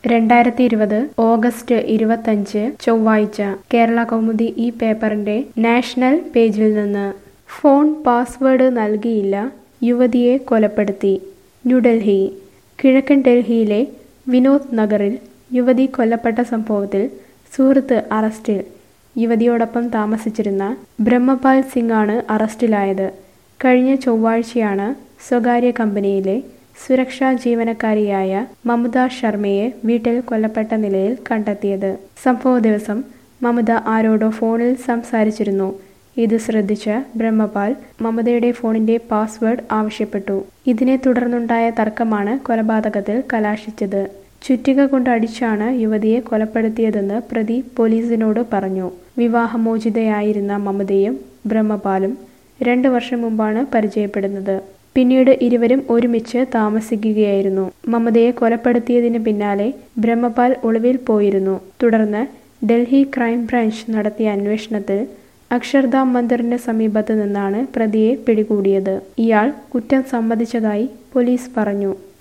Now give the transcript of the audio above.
രണ്ടായിരത്തി ഇരുപത് ഓഗസ്റ്റ് ഇരുപത്തഞ്ച് ചൊവ്വാഴ്ച കേരള കൗമുദി ഈ പേപ്പറിന്റെ നാഷണൽ പേജിൽ നിന്ന് ഫോൺ പാസ്വേഡ് നൽകിയില്ല യുവതിയെ കൊലപ്പെടുത്തി ന്യൂഡൽഹി കിഴക്കൻ ഡൽഹിയിലെ വിനോദ് നഗറിൽ യുവതി കൊല്ലപ്പെട്ട സംഭവത്തിൽ സുഹൃത്ത് അറസ്റ്റിൽ യുവതിയോടൊപ്പം താമസിച്ചിരുന്ന ബ്രഹ്മപാൽ സിംഗാണ് അറസ്റ്റിലായത് കഴിഞ്ഞ ചൊവ്വാഴ്ചയാണ് സ്വകാര്യ കമ്പനിയിലെ സുരക്ഷാ ജീവനക്കാരിയായ മമത ശർമ്മയെ വീട്ടിൽ കൊല്ലപ്പെട്ട നിലയിൽ കണ്ടെത്തിയത് സംഭവ ദിവസം മമത ആരോടോ ഫോണിൽ സംസാരിച്ചിരുന്നു ഇത് ശ്രദ്ധിച്ച ബ്രഹ്മപാൽ മമതയുടെ ഫോണിന്റെ പാസ്വേഡ് ആവശ്യപ്പെട്ടു ഇതിനെ തുടർന്നുണ്ടായ തർക്കമാണ് കൊലപാതകത്തിൽ കലാശിച്ചത് ചുറ്റിക കൊണ്ട് അടിച്ചാണ് യുവതിയെ കൊലപ്പെടുത്തിയതെന്ന് പ്രതി പോലീസിനോട് പറഞ്ഞു വിവാഹമോചിതയായിരുന്ന മമതയും ബ്രഹ്മപാലും രണ്ടു വർഷം മുമ്പാണ് പരിചയപ്പെടുന്നത് പിന്നീട് ഇരുവരും ഒരുമിച്ച് താമസിക്കുകയായിരുന്നു മമതയെ കൊലപ്പെടുത്തിയതിന് പിന്നാലെ ബ്രഹ്മപാൽ ഒളിവിൽ പോയിരുന്നു തുടർന്ന് ഡൽഹി ക്രൈംബ്രാഞ്ച് നടത്തിയ അന്വേഷണത്തിൽ അക്ഷർധാം മന്ദിറിന് സമീപത്ത് നിന്നാണ് പ്രതിയെ പിടികൂടിയത് ഇയാൾ കുറ്റം സമ്മതിച്ചതായി പോലീസ് പറഞ്ഞു